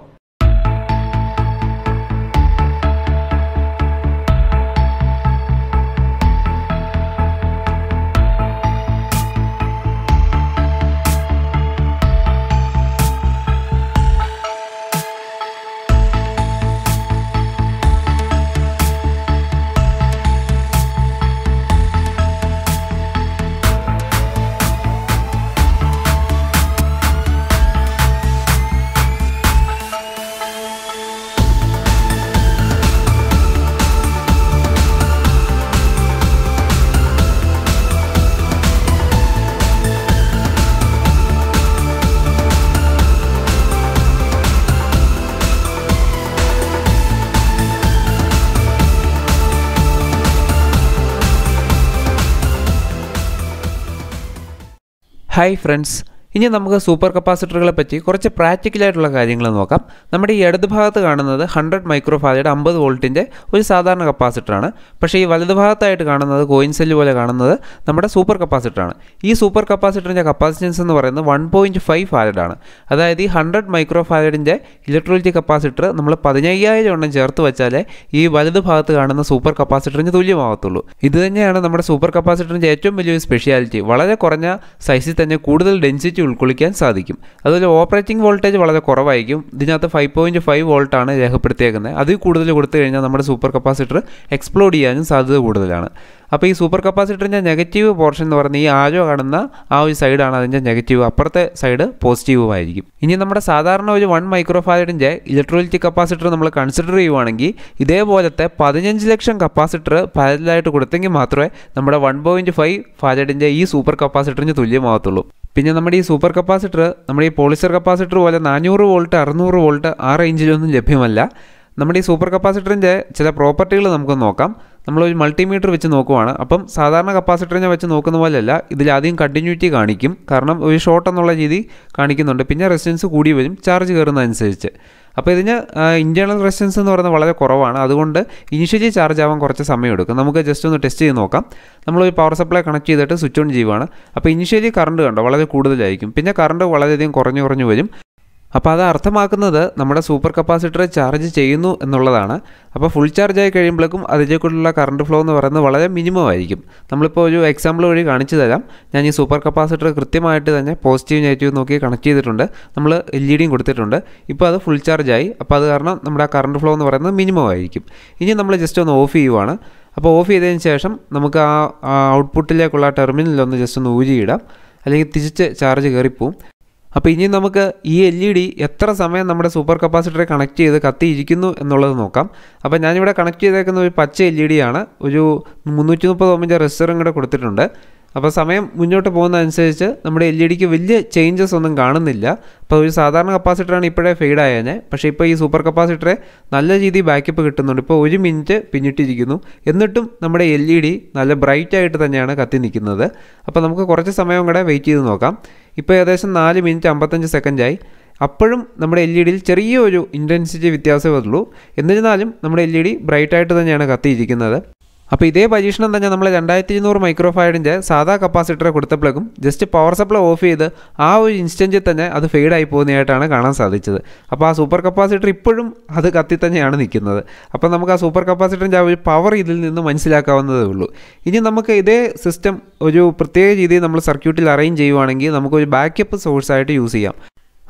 ഹായ് ഫ്രണ്ട്സ് ഇനി നമുക്ക് സൂപ്പർ കപ്പാസിറ്ററുകളെ പറ്റി കുറച്ച് പ്രാക്ടിക്കലായിട്ടുള്ള കാര്യങ്ങൾ നോക്കാം നമ്മുടെ ഈ ഇടത് ഭാഗത്ത് കാണുന്നത് ഹൺഡ്രഡ് മൈക്രോഫാരയുടെ അമ്പത് വോൾട്ടിൻ്റെ ഒരു സാധാരണ കപ്പാസിറ്ററാണ് പക്ഷേ ഈ വലത് ഭാഗത്തായിട്ട് കാണുന്നത് കോയിൻ സെല്ല് പോലെ കാണുന്നത് നമ്മുടെ സൂപ്പർ കപ്പാസിറ്ററാണ് ഈ സൂപ്പർ കപ്പാസിറ്ററിൻ്റെ കപ്പാസിറ്റൻസ് എന്ന് പറയുന്നത് വൺ പോയിൻറ്റ് ഫൈവ് ഫാരഡാണ് അതായത് ഈ ഹൺഡ്രഡ് മൈക്രോഫാരഡിൻ്റെ ഇലക്ട്രോളിറ്റി കപ്പാസിറ്റർ നമ്മൾ പതിനയ്യായിരം എണ്ണം ചേർത്ത് വെച്ചാലേ ഈ വലത് ഭാഗത്ത് കാണുന്ന സൂപ്പർ കപ്പാസിറ്ററിന് തുല്യമാകത്തുള്ളൂ ഇത് തന്നെയാണ് നമ്മുടെ സൂപ്പർ കപ്പാസിറ്ററിൻ്റെ ഏറ്റവും വലിയൊരു സ്പെഷ്യാലിറ്റി വളരെ കുറഞ്ഞ സൈസിൽ തന്നെ കൂടുതൽ ഡെൻസിറ്റി ഉൾക്കൊള്ളിക്കാൻ സാധിക്കും അതുപോലെ ഓപ്പറേറ്റിംഗ് വോൾട്ടേജ് വളരെ കുറവായിരിക്കും ഇതിനകത്ത് ഫൈവ് പോയിൻറ്റ് ഫൈവ് വോൾട്ടാണ് രേഖപ്പെടുത്തിയേക്കുന്നത് അതിൽ കൂടുതൽ കൊടുത്തു കഴിഞ്ഞാൽ നമ്മുടെ സൂപ്പർ കപ്പാസിറ്റർ എക്സ്പ്ലോഡ് ചെയ്യാനും സാധ്യത കൂടുതലാണ് അപ്പോൾ ഈ സൂപ്പർ കപ്പാസിറ്ററിൻ്റെ നെഗറ്റീവ് പോർഷൻ എന്ന് പറയുന്നത് ഈ ആരോ കാണുന്ന ആ ഒരു സൈഡാണ് അതിൻ്റെ നെഗറ്റീവ് അപ്പുറത്തെ സൈഡ് പോസിറ്റീവുമായിരിക്കും ഇനി നമ്മുടെ സാധാരണ ഒരു വൺ മൈക്രോഫാരഡിൻ്റെ ഇലക്ട്രോലിറ്റിക് കപ്പാസിറ്റർ നമ്മൾ കൺസിഡർ ചെയ്യുവാണെങ്കിൽ ഇതേപോലത്തെ പതിനഞ്ച് ലക്ഷം കപ്പാസിറ്റർ പാരലായിട്ട് കൊടുത്തെങ്കിൽ മാത്രമേ നമ്മുടെ വൺ പോയിൻറ്റ് ഫൈവ് ഫാരഡിൻ്റെ ഈ സൂപ്പർ കപ്പാസിറ്ററിന് തുല്യമാകത്തുള്ളൂ പിന്നെ നമ്മുടെ ഈ സൂപ്പർ കപ്പാസിറ്റർ നമ്മുടെ ഈ പോളിസ്റ്റർ കപ്പാസിറ്റർ പോലെ നാനൂറ് വോൾട്ട് അറുന്നൂറ് വോൾട്ട് ആ റേഞ്ചിലൊന്നും ലഭ്യമല്ല നമ്മുടെ ഈ സൂപ്പർ കപ്പാസിറ്ററിൻ്റെ ചില പ്രോപ്പർട്ടികൾ നമുക്ക് നോക്കാം നമ്മളൊരു മൾട്ടിമീറ്റർ വെച്ച് നോക്കുവാണ് അപ്പം സാധാരണ കപ്പാസിറ്ററിനെ വെച്ച് നോക്കുന്ന പോലെയല്ല ഇതിൽ ആദ്യം കണ്ടിന്യൂറ്റി കാണിക്കും കാരണം ഒരു ഷോർട്ട് എന്നുള്ള രീതി കാണിക്കുന്നുണ്ട് പിന്നെ റെസിസ്റ്റൻസ് കൂടി വരും ചാർജ് കയറുന്നതനുസരിച്ച് അപ്പോൾ ഇതിന് ഇൻറ്റേർണൽ റെസിസ്റ്റൻസ് എന്ന് പറയുന്നത് വളരെ കുറവാണ് അതുകൊണ്ട് ഇനിഷ്യലി ചാർജ് ആവാൻ കുറച്ച് സമയം എടുക്കും നമുക്ക് ജസ്റ്റ് ഒന്ന് ടെസ്റ്റ് ചെയ്ത് നോക്കാം നമ്മളൊരു പവർ സപ്ലൈ കണക്ട് ചെയ്തിട്ട് സ്വിച്ച് ഓൺ ചെയ്യുവാണ് അപ്പോൾ ഇനിഷ്യലി കറണ്ട് കണ്ടോ വളരെ കൂടുതലായിരിക്കും പിന്നെ കറണ്ട് വളരെയധികം കുറഞ്ഞു കുറഞ്ഞു വരും അപ്പോൾ അത് അർത്ഥമാക്കുന്നത് നമ്മുടെ സൂപ്പർ കപ്പാസിറ്റർ ചാർജ് ചെയ്യുന്നു എന്നുള്ളതാണ് അപ്പോൾ ഫുൾ ചാർജ് ആയി കഴിയുമ്പോഴേക്കും അതിലേക്കുള്ള കറണ്ട് ഫ്ലോ എന്ന് പറയുന്നത് വളരെ മിനിമം ആയിരിക്കും നമ്മളിപ്പോൾ ഒരു എക്സാമ്പിൾ വഴി കാണിച്ചു തരാം ഞാൻ ഈ സൂപ്പർ കപ്പാസിറ്റർ കൃത്യമായിട്ട് തന്നെ പോസിറ്റീവ് നെഗറ്റീവ് നോക്കി കണക്ട് ചെയ്തിട്ടുണ്ട് നമ്മൾ എൽ ഇ ഡിയും കൊടുത്തിട്ടുണ്ട് ഇപ്പോൾ അത് ഫുൾ ചാർജ് ആയി അപ്പോൾ അത് കാരണം നമ്മുടെ ആ കറണ്ട് ഫ്ലോ എന്ന് പറയുന്നത് മിനിമം ആയിരിക്കും ഇനി നമ്മൾ ജസ്റ്റ് ഒന്ന് ഓഫ് ചെയ്യുവാണ് അപ്പോൾ ഓഫ് ചെയ്തതിന് ശേഷം നമുക്ക് ആ ഔട്ട്പുട്ടിലേക്കുള്ള ടെർമിനലൊന്ന് ജസ്റ്റ് ഒന്ന് ഊരിയിടാം അല്ലെങ്കിൽ തിരിച്ച് ചാർജ് കയറിപ്പോവും അപ്പോൾ ഇനി നമുക്ക് ഈ എൽ ഇ ഡി എത്ര സമയം നമ്മുടെ സൂപ്പർ കപ്പാസിറ്ററെ കണക്ട് ചെയ്ത് കത്തിയിരിക്കുന്നു എന്നുള്ളത് നോക്കാം അപ്പോൾ ഞാനിവിടെ കണക്ട് ചെയ്തേക്കുന്ന ഒരു പച്ച എൽ ഇ ഡി ആണ് ഒരു മുന്നൂറ്റി മുപ്പത് ഓമിൻ്റെ റെസിസ്റ്ററും കൂടെ കൊടുത്തിട്ടുണ്ട് അപ്പോൾ സമയം മുന്നോട്ട് പോകുന്നതനുസരിച്ച് നമ്മുടെ എൽ ഇ ഡിക്ക് വലിയ ചേഞ്ചസ് ഒന്നും കാണുന്നില്ല അപ്പോൾ ഒരു സാധാരണ കപ്പാസിറ്ററാണ് ഇപ്പോഴേ ഫെയ്ഡ് ആയേനെ പക്ഷേ ഇപ്പോൾ ഈ സൂപ്പർ കപ്പാസിറ്ററെ നല്ല രീതിയിൽ ബാക്കപ്പ് കിട്ടുന്നുണ്ട് ഇപ്പോൾ ഒരു മിനിറ്റ് പിന്നിട്ടിരിക്കുന്നു എന്നിട്ടും നമ്മുടെ എൽ ഇ ഡി നല്ല ബ്രൈറ്റ് ആയിട്ട് തന്നെയാണ് കത്തി നിൽക്കുന്നത് അപ്പോൾ നമുക്ക് കുറച്ച് സമയം കൂടെ വെയിറ്റ് ചെയ്ത് നോക്കാം ഇപ്പോൾ ഏകദേശം നാല് മിനിറ്റ് അമ്പത്തഞ്ച് സെക്കൻഡായി അപ്പോഴും നമ്മുടെ എൽ ഇ ഡിയിൽ ചെറിയൊരു ഇൻറ്റൻസിറ്റി വ്യത്യാസമേ ഉള്ളൂ എന്നിരുന്നാലും നമ്മുടെ എൽ ഇ ഡി ബ്രൈറ്റായിട്ട് തന്നെയാണ് കത്തിയിരിക്കുന്നത് അപ്പോൾ ഇതേ പരീക്ഷണം തന്നെ നമ്മൾ രണ്ടായിരത്തി ഇരുന്നൂറ് മൈക്രോഫൈഡിൻ്റെ സാധാ കപ്പാസിറ്റർ കൊടുത്തപ്പോഴേക്കും ജസ്റ്റ് പവർ സപ്ലൈ ഓഫ് ചെയ്ത് ആ ഒരു ഇൻസ്റ്റൻറ്റിൽ തന്നെ അത് ഫെയ്ഡായി പോകുന്നതായിട്ടാണ് കാണാൻ സാധിച്ചത് അപ്പോൾ ആ സൂപ്പർ കപ്പാസിറ്റർ ഇപ്പോഴും അത് കത്തി തന്നെയാണ് നിൽക്കുന്നത് അപ്പോൾ നമുക്ക് ആ സൂപ്പർ കപ്പാസിറ്ററിൻ്റെ ആ ഒരു പവർ ഇതിൽ നിന്ന് മനസ്സിലാക്കാവുന്നതേ ഉള്ളൂ ഇനി നമുക്ക് ഇതേ സിസ്റ്റം ഒരു പ്രത്യേക രീതിയിൽ നമ്മൾ സർക്യൂട്ടിൽ അറേഞ്ച് ചെയ്യുവാണെങ്കിൽ നമുക്കൊരു ബാക്കപ്പ് സോഴ്സായിട്ട് യൂസ് ചെയ്യാം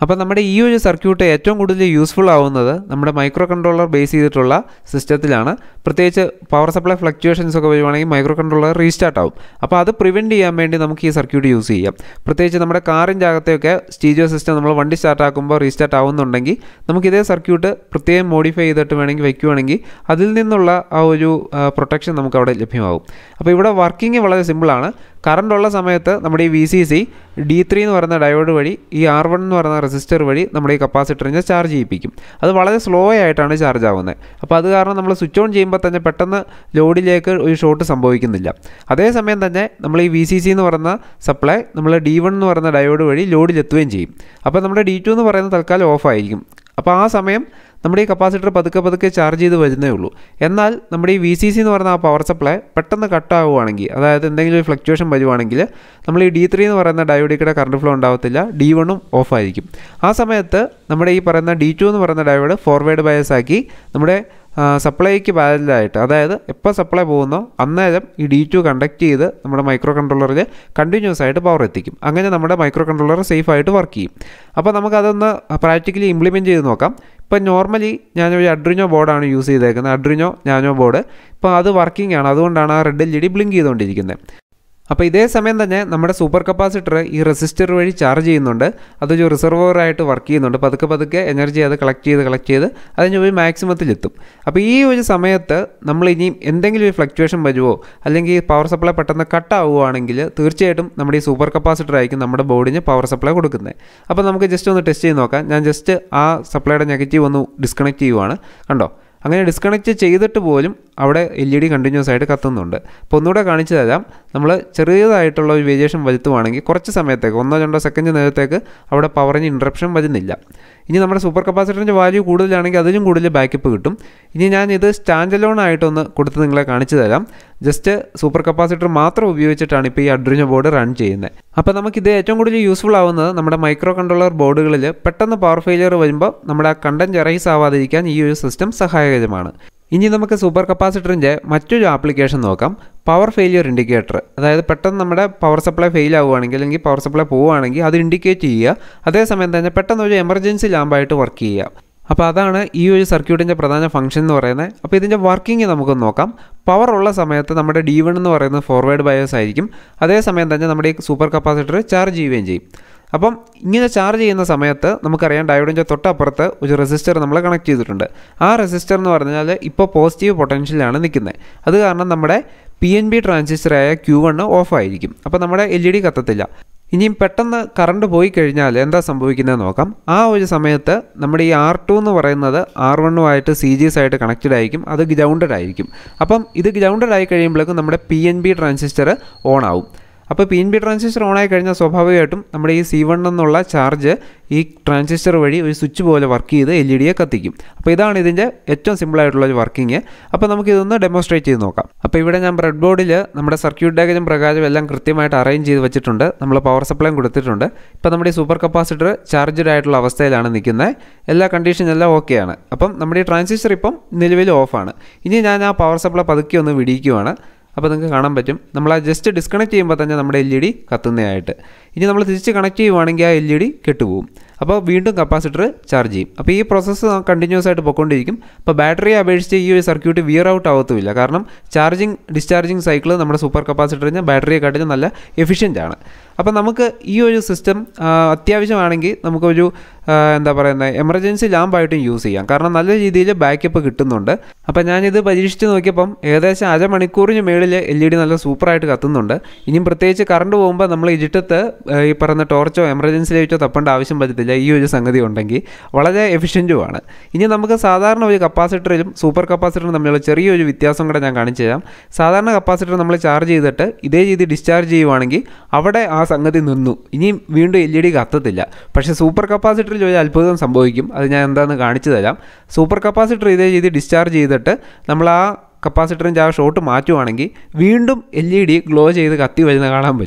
അപ്പോൾ നമ്മുടെ ഈ ഒരു സർക്യൂട്ട് ഏറ്റവും കൂടുതൽ യൂസ്ഫുൾ ആവുന്നത് നമ്മുടെ മൈക്രോ കൺട്രോളർ ബേസ് ചെയ്തിട്ടുള്ള സിസ്റ്റത്തിലാണ് പ്രത്യേകിച്ച് പവർ സപ്ലൈ ഫ്ലക്ച്വേഷൻസ് ഒക്കെ വരുവാണെങ്കിൽ മൈക്രോ കൺട്രോളർ റീസ്റ്റാർട്ട് ആവും അപ്പോൾ അത് പ്രിവെൻറ്റ് ചെയ്യാൻ വേണ്ടി നമുക്ക് ഈ സർക്യൂട്ട് യൂസ് ചെയ്യാം പ്രത്യേകിച്ച് നമ്മുടെ കാറിൻ്റെ അകത്തെയൊക്കെ സ്റ്റീരിയോ സിസ്റ്റം നമ്മൾ വണ്ടി സ്റ്റാർട്ട് ആക്കുമ്പോൾ റീസ്റ്റാർട്ട് ആവുന്നുണ്ടെങ്കിൽ നമുക്ക് ഇതേ സർക്യൂട്ട് പ്രത്യേകം മോഡിഫൈ ചെയ്തിട്ട് വേണമെങ്കിൽ വയ്ക്കുവാണെങ്കിൽ അതിൽ നിന്നുള്ള ആ ഒരു പ്രൊട്ടക്ഷൻ നമുക്ക് അവിടെ ലഭ്യമാകും അപ്പോൾ ഇവിടെ വർക്കിംഗ് വളരെ സിമ്പിളാണ് കറണ്ട് ഉള്ള സമയത്ത് നമ്മുടെ ഈ V C C D three എന്ന് പറയുന്ന ഡയോഡ് വഴി ഈ ആർ വൺ എന്ന് പറയുന്ന റെസിസ്റ്റർ വഴി നമ്മുടെ ഈ കപ്പാസിറ്ററിനെ ചാർജ് ചെയ്യിപ്പിക്കും അത് വളരെ സ്ലോ ആയിട്ടാണ് ചാർജ് ആവുന്നത് അപ്പോൾ അത് കാരണം നമ്മൾ സ്വിച്ച് ഓൺ ചെയ്യുമ്പോൾ തന്നെ പെട്ടെന്ന് ലോഡിലേക്ക് ഒരു ഷോട്ട് സംഭവിക്കുന്നില്ല അതേസമയം തന്നെ നമ്മൾ ഈ വി സി സി എന്ന് പറയുന്ന സപ്ലൈ നമ്മൾ ഡി വൺ എന്ന് പറയുന്ന ഡയോഡ് വഴി ലോഡിലെത്തുകയും ചെയ്യും അപ്പോൾ നമ്മുടെ ഡി ടു എന്ന് പറയുന്ന തൽക്കാലം ഓഫ് ആയിരിക്കും അപ്പോൾ ആ സമയം നമ്മുടെ ഈ കപ്പാസിറ്റർ പതുക്കെ പതുക്കെ ചാർജ് ചെയ്ത് വരുന്നേ ഉള്ളൂ എന്നാൽ നമ്മുടെ ഈ വി സി സി എന്ന് പറയുന്ന ആ പവർ സപ്ലൈ പെട്ടെന്ന് കട്ടാവുകയാണെങ്കിൽ അതായത് എന്തെങ്കിലും ഒരു ഫ്ലക്ച്വേഷൻ വരുവാണെങ്കിൽ നമ്മൾ ഈ ഡി ത്രീ എന്ന് പറയുന്ന ഡയോഡിക്കടെ കറണ്ട് ഫ്ലോ ഉണ്ടാവത്തില്ല ഡി വണ്ണും ഓഫ് ആയിരിക്കും ആ സമയത്ത് നമ്മുടെ ഈ പറയുന്ന ഡി ടു എന്ന് പറയുന്ന ഡയോഡ് ഫോർവേഡ് ബയസ് ആക്കി നമ്മുടെ സപ്ലൈക്ക് പാരലായിട്ട് അതായത് എപ്പോൾ സപ്ലൈ പോകുന്നോ അന്നേരം ഈ ഡി ടു കണ്ടക്ട് ചെയ്ത് നമ്മുടെ മൈക്രോ കൺട്രോളറിൽ കണ്ടിന്യൂസ് ആയിട്ട് പവർ എത്തിക്കും അങ്ങനെ നമ്മുടെ മൈക്രോ കൺട്രോളർ സേഫ് ആയിട്ട് വർക്ക് ചെയ്യും അപ്പോൾ നമുക്കതൊന്ന് പ്രാക്ടിക്കലി ഇംപ്ലിമെൻറ്റ് ചെയ്ത് നോക്കാം ഇപ്പം നോർമലി ഞാനൊരു അഡ്രിനോ ബോർഡാണ് യൂസ് ചെയ്തേക്കുന്നത് അഡ്രിനോ ഞാനോ ബോർഡ് ഇപ്പോൾ അത് വർക്കിംഗ് ആണ് അതുകൊണ്ടാണ് ആ red L E D blink ചെയ്തുകൊണ്ടിരിക്കുന്നത് അപ്പോൾ ഇതേ സമയം തന്നെ നമ്മുടെ സൂപ്പർ കപ്പാസിറ്റർ ഈ റെസിസ്റ്റർ വഴി ചാർജ് ചെയ്യുന്നുണ്ട് അതൊരു റിസർവറായിട്ട് വർക്ക് ചെയ്യുന്നുണ്ട് പതുക്കെ പതുക്കെ എനർജി അത് കളക്ട് ചെയ്ത് കളക്ട് ചെയ്ത് അതിന് ഒരു മാക്സിമത്തിലെത്തും അപ്പോൾ ഈ ഒരു സമയത്ത് നമ്മൾ ഇനിയും എന്തെങ്കിലും ഒരു ഫ്ലക്ച്വേഷൻ വരുമോ അല്ലെങ്കിൽ പവർ സപ്ലൈ പെട്ടെന്ന് കട്ട് ആവുകയാണെങ്കിൽ തീർച്ചയായിട്ടും നമ്മുടെ ഈ സൂപ്പർ കപ്പാസിറ്റർ ആയിരിക്കും നമ്മുടെ ബോർഡിന് പവർ സപ്ലൈ കൊടുക്കുന്നത് അപ്പോൾ നമുക്ക് ജസ്റ്റ് ഒന്ന് ടെസ്റ്റ് ചെയ്ത് നോക്കാം ഞാൻ ജസ്റ്റ് ആ സപ്ലൈയുടെ നെഗറ്റീവ് ഒന്ന് ഡിസ്കണക്ട് ചെയ്യുവാണ് കണ്ടോ അങ്ങനെ ഡിസ്കണക്ട് ചെയ്തിട്ട് പോലും അവിടെ എൽ ഇ ഡി കണ്ടിന്യൂസ് ആയിട്ട് കത്തുന്നുണ്ട് അപ്പോൾ ഒന്നുകൂടെ കാണിച്ചു തരാം നമ്മൾ ചെറിയതായിട്ടുള്ള ഒരു വേരിയേഷൻ വരുത്തുവാണെങ്കിൽ കുറച്ച് സമയത്തേക്ക് ഒന്നോ രണ്ടോ സെക്കൻഡ് നേരത്തേക്ക് അവിടെ പവറിന് ഇൻട്രപ്ഷൻ വരുന്നില്ല ഇനി നമ്മുടെ സൂപ്പർ കപ്പാസിറ്ററിൻ്റെ വാല്യൂ കൂടുതലാണെങ്കിൽ അതിലും കൂടുതൽ ബാക്കപ്പ് കിട്ടും ഇനി ഞാൻ ഇത് സ്റ്റാൻഡ് അലോൺ ആയിട്ടൊന്ന് കൊടുത്ത് നിങ്ങളെ കാണിച്ചു തരാം ജസ്റ്റ് സൂപ്പർ കപ്പാസിറ്റർ മാത്രം ഉപയോഗിച്ചിട്ടാണ് ഇപ്പോൾ ഈ അഡ്രിനോ ബോർഡ് റൺ ചെയ്യുന്നത് അപ്പോൾ നമുക്കിത് ഏറ്റവും കൂടുതൽ യൂസ്ഫുൾ ആവുന്നത് നമ്മുടെ മൈക്രോ കൺട്രോളർ ബോർഡുകളിൽ പെട്ടെന്ന് പവർ ഫെയിലിയർ വരുമ്പോൾ നമ്മുടെ ആ കണ്ടൻറ്റ് എറൈസ് ആവാതിരിക്കാൻ ഈ ഒരു സിസ്റ്റം സഹായകരമാണ് ഇനി നമുക്ക് സൂപ്പർ കപ്പാസിറ്ററിൻ്റെ മറ്റൊരു ആപ്ലിക്കേഷൻ നോക്കാം പവർ ഫെയിലിയർ ഇൻഡിക്കേറ്റർ അതായത് പെട്ടെന്ന് നമ്മുടെ പവർ സപ്ലൈ ഫെയിൽ ആവുകയാണെങ്കിൽ അല്ലെങ്കിൽ പവർ സപ്ലൈ പോവുകയാണെങ്കിൽ അത് ഇൻഡിക്കേറ്റ് ചെയ്യുക അതേസമയം തന്നെ പെട്ടെന്ന് ഒരു എമർജൻസി ലാമ്പായിട്ട് വർക്ക് ചെയ്യുക അപ്പോൾ അതാണ് ഈ ഒരു സർക്യൂട്ടിൻ്റെ പ്രധാന ഫംഗ്ഷൻ എന്ന് പറയുന്നത് അപ്പോൾ ഇതിൻ്റെ വർക്കിംഗ് നമുക്കൊന്ന് നോക്കാം പവർ ഉള്ള സമയത്ത് നമ്മുടെ ഡി വൺ എന്ന് പറയുന്നത് ഫോർവേഡ് ബയോസ് ആയിരിക്കും അതേസമയം തന്നെ നമ്മുടെ ഈ സൂപ്പർ കപ്പാസിറ്റർ ചാർജ് ചെയ്യുകയും ചെയ്യും അപ്പം ഇങ്ങനെ ചാർജ് ചെയ്യുന്ന സമയത്ത് നമുക്കറിയാം ഡയോഡിൻ്റെ തൊട്ടപ്പുറത്ത് ഒരു റെസിസ്റ്റർ നമ്മൾ കണക്ട് ചെയ്തിട്ടുണ്ട് ആ റെസിസ്റ്റർ എന്ന് പറഞ്ഞാൽ ഇപ്പോൾ പോസിറ്റീവ് പൊട്ടൻഷ്യലാണ് നിൽക്കുന്നത് അത് കാരണം നമ്മുടെ പി എൻ ബി ട്രാൻസിസ്റ്ററായ ക്യൂ വണ്ണ് ഓഫ് ആയിരിക്കും അപ്പോൾ നമ്മുടെ എൽ ഇ ഡി കത്തത്തില്ല ഇനിയും പെട്ടെന്ന് കറണ്ട് പോയി കഴിഞ്ഞാൽ എന്താ സംഭവിക്കുന്നത് നോക്കാം ആ ഒരു സമയത്ത് നമ്മുടെ ഈ ആർ ടു എന്ന് പറയുന്നത് ആർ വണ്ണുമായിട്ട് സി ജീസ് ആയിട്ട് കണക്റ്റഡ് ആയിരിക്കും അത് ഗ്രൗണ്ടഡ് ആയിരിക്കും അപ്പം ഇത് ഗ്രൗണ്ടഡ് ആയി കഴിയുമ്പോഴേക്കും നമ്മുടെ P N B transistor on ആവും അപ്പോൾ P N B transistor on ആയി കഴിഞ്ഞാൽ സ്വാഭാവികമായിട്ടും നമ്മുടെ ഈ സി വൺ എന്നുള്ള ചാർജ് ഈ ട്രാൻസിസ്റ്റർ വഴി ഒരു സ്വിച്ച് പോലെ വർക്ക് ചെയ്ത് എൽ ഇ ഡിയെ കത്തിക്കും അപ്പോൾ ഇതാണ് ഇതിൻ്റെ ഏറ്റവും സിമ്പിളായിട്ടുള്ള ഒരു വർക്കിംഗ് അപ്പോൾ നമുക്ക് ഇതൊന്ന് ഡെമോൺസ്ട്രേറ്റ് ചെയ്ത് നോക്കാം അപ്പോൾ ഇവിടെ ഞാൻ ബ്രെഡ് ബോർഡിൽ നമ്മുടെ സർക്യൂട്ട് ഡയഗ്രം പ്രകാരം എല്ലാം കൃത്യമായിട്ട് അറേഞ്ച് ചെയ്ത് വെച്ചിട്ടുണ്ട് നമ്മൾ പവർ സപ്ലൈയും കൊടുത്തിട്ടുണ്ട് ഇപ്പോൾ നമ്മുടെ ഈ സൂപ്പർ കപ്പാസിറ്റർ ചാർജഡ് ആയിട്ടുള്ള അവസ്ഥയിലാണ് നിൽക്കുന്നത് എല്ലാ കണ്ടീഷൻ എല്ലാം ഓക്കെയാണ് അപ്പം നമ്മുടെ ഈ ട്രാൻസിസ്റ്റർ ഇപ്പം നിലവിൽ ഓഫാണ് ഇനി ഞാൻ ആ പവർ സപ്ലൈ പതുക്കെ ഒന്ന് വിടിയിക്കുവാണ് അപ്പോൾ നിങ്ങൾക്ക് കാണാൻ പറ്റും നമ്മൾ ആ ജസ്റ്റ് ഡിസ്കണക്ട് ചെയ്യുമ്പോൾ തന്നെ നമ്മുടെ എൽ ഇ ഡി കത്തുന്നതായിട്ട് ഇനി നമ്മൾ തിരിച്ച് കണക്ട് ചെയ്യുവാണെങ്കിൽ ആ എൽ ഇ ഡി കെട്ടുപോകും അപ്പോൾ വീണ്ടും കപ്പാസിറ്റർ ചാർജ് ചെയ്യും അപ്പോൾ ഈ പ്രോസസ്സ് കണ്ടിന്യൂസ് ആയിട്ട് പോയിക്കൊണ്ടിരിക്കും അപ്പോൾ ബാറ്ററിയെ അപേക്ഷിച്ച് ഈ ഒരു സർക്യൂട്ട് വിയർ ഔട്ട് ആവത്തുമില്ല കാരണം ചാർജിങ് ഡിസ്ചാർജിങ് സൈക്കിൾ നമ്മുടെ സൂപ്പർ കപ്പാസിറ്ററിന് ബാറ്ററിയെ കാട്ടിലും നല്ല എഫിഷ്യൻ്റ് ആണ് അപ്പോൾ നമുക്ക് ഈ ഒരു സിസ്റ്റം അത്യാവശ്യമാണെങ്കിൽ നമുക്കൊരു എന്താ പറയുന്നത് എമർജൻസി ലാമ്പായിട്ടും യൂസ് ചെയ്യാം കാരണം നല്ല രീതിയിൽ ബാക്കപ്പ് കിട്ടുന്നുണ്ട് അപ്പോൾ ഞാനിത് പരീക്ഷിച്ച് നോക്കിയപ്പം ഏകദേശം അരമണിക്കൂറിന് മേളിൽ എൽ ഇ ഡി നല്ല സൂപ്പറായിട്ട് കത്തുന്നുണ്ട് ഇനിയും പ്രത്യേകിച്ച് കറണ്ട് പോകുമ്പോൾ നമ്മൾ ഇരുട്ടത്ത് ഈ പറയുന്ന ടോർച്ചോ എമർജൻസി ലൈറ്റോ തപ്പേണ്ട ആവശ്യം പറ്റത്തില്ല ഈ ഒരു സംഗതി ഉണ്ടെങ്കിൽ വളരെ എഫിഷ്യൻറ്റുമാണ് ഇനി നമുക്ക് സാധാരണ ഒരു കപ്പാസിറ്ററിലും സൂപ്പർ കപ്പാസിറ്ററും തമ്മിലുള്ള ചെറിയൊരു വ്യത്യാസം കൂടെ ഞാൻ കാണിച്ചു തരാം സാധാരണ കപ്പാസിറ്റർ നമ്മൾ ചാർജ് ചെയ്തിട്ട് ഇതേ രീതി ഡിസ്ചാർജ് ചെയ്യുവാണെങ്കിൽ അവിടെ ആ സംഗതി നിന്നു ഇനിയും വീണ്ടും എൽ ഇ ഡി കത്തത്തില്ല പക്ഷേ സൂപ്പർ കപ്പാസിറ്ററിൽ ഒരു അത്ഭുതം സംഭവിക്കും അത് ഞാൻ എന്താണെന്ന് കാണിച്ചു തരാം സൂപ്പർ കപ്പാസിറ്റർ ഇതേ രീതി ഡിസ്ചാർജ് ചെയ്തിട്ട് നമ്മൾ ആ കപ്പാസിറ്ററിൻ്റെ ആ ഷോട്ട് മാറ്റുവാണെങ്കിൽ വീണ്ടും എൽ ഇ ഡി ഗ്ലോ ചെയ്ത് കത്തി വരുന്ന കാണാൻ പറ്റും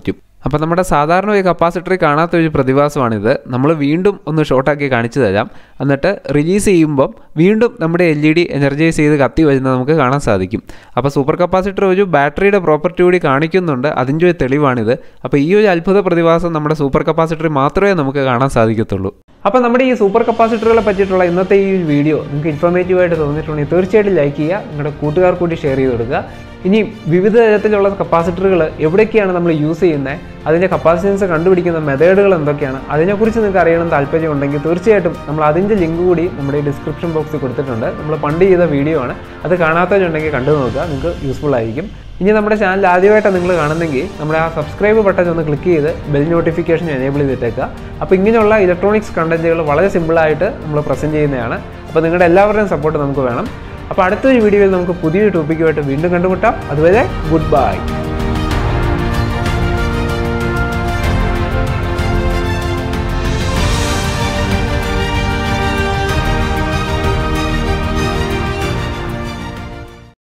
അപ്പോൾ നമ്മുടെ സാധാരണ ഒരു കപ്പാസിറ്ററിൽ കാണാത്ത ഒരു പ്രതിഭാസമാണിത് നമ്മൾ വീണ്ടും ഒന്ന് ഷോർട്ടാക്കി കാണിച്ചു തരാം എന്നിട്ട് റിലീസ് ചെയ്യുമ്പം വീണ്ടും നമ്മുടെ എൽ ഇ ഡി എനർജൈസ് ചെയ്ത് കത്തി വരുന്നത് നമുക്ക് കാണാൻ സാധിക്കും അപ്പോൾ സൂപ്പർ കപ്പാസിറ്റർ ഒരു ബാറ്ററിയുടെ പ്രോപ്പർട്ടി കൂടി കാണിക്കുന്നുണ്ട് അതിൻ്റെ ഒരു തെളിവാണിത് അപ്പോൾ ഈ ഒരു അത്ഭുത പ്രതിഭാസം നമ്മുടെ സൂപ്പർ കപ്പാസിറ്ററിൽ മാത്രമേ നമുക്ക് കാണാൻ സാധിക്കത്തുള്ളൂ അപ്പോൾ നമ്മുടെ ഈ സൂപ്പർ കപ്പാസിറ്ററുകളെ പറ്റിയിട്ടുള്ള ഇന്നത്തെ ഈ വീഡിയോ നിങ്ങൾക്ക് ഇൻഫോർമേറ്റീവ് ആയിട്ട് തോന്നിയിട്ടുണ്ടെങ്കിൽ തീർച്ചയായിട്ടും ലൈക്ക് ചെയ്യുക നിങ്ങളുടെ കൂട്ടുകാർക്ക് കൂടി ഷെയർ ചെയ്ത് കൊടുക്കുക ഇനി വിവിധ തരത്തിലുള്ള കപ്പാസിറ്ററുകൾ എവിടേക്കാണ് നമ്മൾ യൂസ് ചെയ്യുന്നത് അതിൻ്റെ കപ്പാസിറ്റൻസ് കണ്ടുപിടിക്കുന്ന മെത്തേഡുകൾ എന്തൊക്കെയാണ് അതിനെക്കുറിച്ച് നിങ്ങൾക്ക് അറിയണം താല്പര്യമുണ്ടെങ്കിൽ തീർച്ചയായിട്ടും നമ്മൾ അതിൻ്റെ ലിങ്ക് കൂടി നമ്മുടെ ഈ ഡിസ്ക്രിപ്ഷൻ ബോക്സിൽ കൊടുത്തിട്ടുണ്ട് നമ്മൾ പണ്ട് ചെയ്ത വീഡിയോ ആണ് അത് കാണാത്തവരുണ്ടെങ്കിൽ കണ്ടു നോക്കുക നിങ്ങൾക്ക് യൂസ്ഫുൾ ആയിരിക്കും ഇനി നമ്മുടെ ചാനൽ ആദ്യമായിട്ടാണ് നിങ്ങൾ കാണുന്നെങ്കിൽ നമ്മുടെ ആ സബ്സ്ക്രൈബ് ബട്ടൺ ഒന്ന് ക്ലിക്ക് ചെയ്ത് ബെൽ നോട്ടിഫിക്കേഷൻ എനേബിൾ ചെയ്തിട്ടേക്കുക അപ്പോൾ ഇങ്ങനെയുള്ള ഇലക്ട്രോണിക്സ് കണ്ടന്റുകൾ വളരെ സിമ്പിളായിട്ട് നമ്മൾ പ്രസൻറ്റ് ചെയ്യുന്നതാണ് അപ്പോൾ നിങ്ങളുടെ എല്ലാവരുടെയും സപ്പോർട്ട് നമുക്ക് വേണം അപ്പോൾ അടുത്തൊരു വീഡിയോയിൽ നമുക്ക് പുതിയൊരു ടോപ്പിക്കുമായിട്ട് വീണ്ടും കണ്ടുമുട്ടാം അതുവരെ ഗുഡ് ബൈ